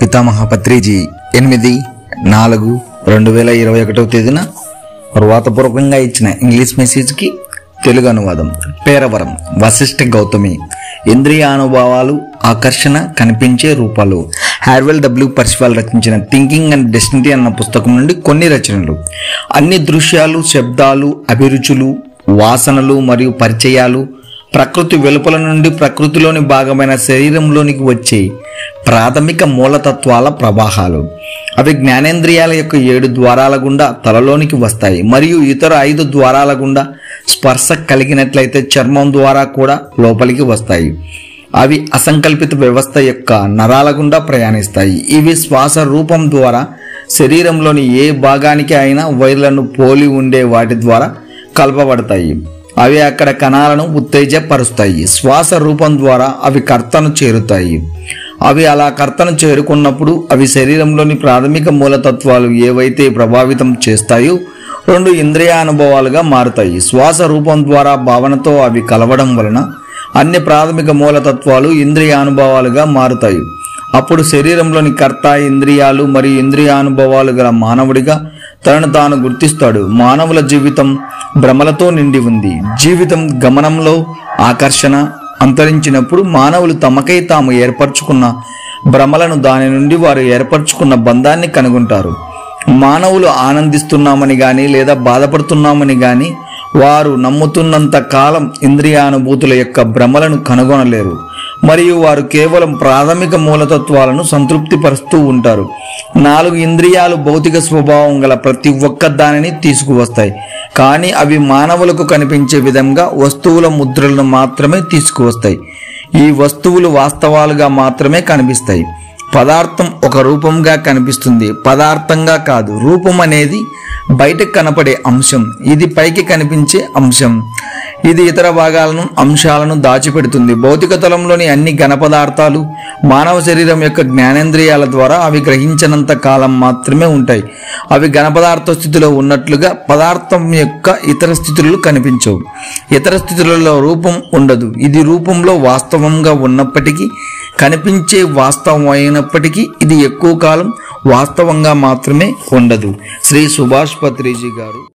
పితామహ పత్రిజీ ఎనిమిది నాలుగు రెండు వేల ఇరవై ఒకటవ తేదీన వ్రాతపూర్వకంగా ఇచ్చిన ఇంగ్లీష్ మెసేజ్కి తెలుగు అనువాదం పేరవరం వశిష్ఠ గౌతమి ఇంద్రియ అనుభవాలు ఆకర్షణ కనిపించే రూపాలు హార్వెల్ డబ్ల్యూ పర్సివాల్ రచించిన థింకింగ్ అండ్ డెస్టినీ అన్న పుస్తకం నుండి కొన్ని రచనలు అన్ని దృశ్యాలు శబ్దాలు అభిరుచులు వాసనలు మరియు పరిచయాలు ప్రకృతి వెలుపల నుండి ప్రకృతిలోని భాగమైన శరీరంలోనికి వచ్చే ప్రాథమిక మూలతత్వాల ప్రవాహాలు అవి జ్ఞానేంద్రియాల యొక్క ఏడు ద్వారాల గుండా తలలోనికి వస్తాయి మరియు ఇతర ఐదు ద్వారాల గుండా స్పర్శ కలిగినట్లయితే చర్మం ద్వారా కూడా లోపలికి వస్తాయి అవి అసంకల్పిత వ్యవస్థ యొక్క నరాల గుండా ప్రయాణిస్తాయి ఇవి శ్వాస రూపం ద్వారా శరీరంలోని ఏ భాగానికి అయినా వైర్లను పోలి ఉండే వాటి ద్వారా కలపబడతాయి అవి అక్కడ కణాలను ఉత్తేజపరుస్తాయి శ్వాస రూపం ద్వారా అవి కర్తను చేరుతాయి అవి అలా కర్తను చేరుకున్నప్పుడు అవి శరీరంలోని ప్రాథమిక మూలతత్వాలు ఏవైతే ప్రభావితం చేస్తాయో రెండు ఇంద్రియ అనుభవాలుగా మారుతాయి శ్వాస రూపం ద్వారా భావనతో అవి కలవడం వలన అన్ని ప్రాథమిక మూలతత్వాలు ఇంద్రియ అనుభవాలుగా మారుతాయి అప్పుడు శరీరంలోని కర్త ఇంద్రియాలు మరియు ఇంద్రియానుభవాలు గల మానవుడిగా తనను తాను గుర్తిస్తాడు మానవుల జీవితం భ్రమలతో నిండి ఉంది జీవితం గమనంలో ఆకర్షణ అంతరించినప్పుడు మానవులు తమకై తాము ఏర్పరచుకున్న భ్రమలను దాని నుండి వారు ఏర్పరచుకున్న బంధాన్ని కనుగొంటారు మానవులు ఆనందిస్తున్నామని గాని లేదా బాధపడుతున్నామని గాని వారు నమ్ముతున్నంత కాలం ఇంద్రియానుభూతుల యొక్క భ్రమలను కనుగొనలేరు మరియు వారు కేవలం ప్రాథమిక మూలతత్వాలను సంతృప్తిపరుస్తూ ఉంటారు నాలుగు ఇంద్రియాలు భౌతిక స్వభావం గల ప్రతి ఒక్క దానిని తీసుకువస్తాయి కానీ అవి మానవులకు కనిపించే విధంగా వస్తువుల ముద్రలను మాత్రమే తీసుకువస్తాయి ఈ వస్తువులు వాస్తవాలుగా మాత్రమే కనిపిస్తాయి పదార్థం ఒక రూపంగా కనిపిస్తుంది పదార్థంగా కాదు రూపం అనేది బయటకు కనపడే అంశం ఇది పైకి కనిపించే అంశం ఇది ఇతర భాగాలను అంశాలను దాచిపెడుతుంది భౌతిక తలంలోని అన్ని ఘన పదార్థాలు మానవ శరీరం యొక్క జ్ఞానేంద్రియాల ద్వారా అవి గ్రహించినంత కాలం మాత్రమే ఉంటాయి అవి ఘన పదార్థ స్థితిలో ఉన్నట్లుగా పదార్థం యొక్క ఇతర స్థితులు కనిపించవు ఇతర స్థితులలో రూపం ఉండదు ఇది రూపంలో వాస్తవంగా ఉన్నప్పటికీ కనిపించే వాస్తవం అయినప్పటికీ ఇది ఎక్కువ కాలం వాస్తవంగా మాత్రమే ఉండదు శ్రీ సుభాష్ పత్రిజీ గారు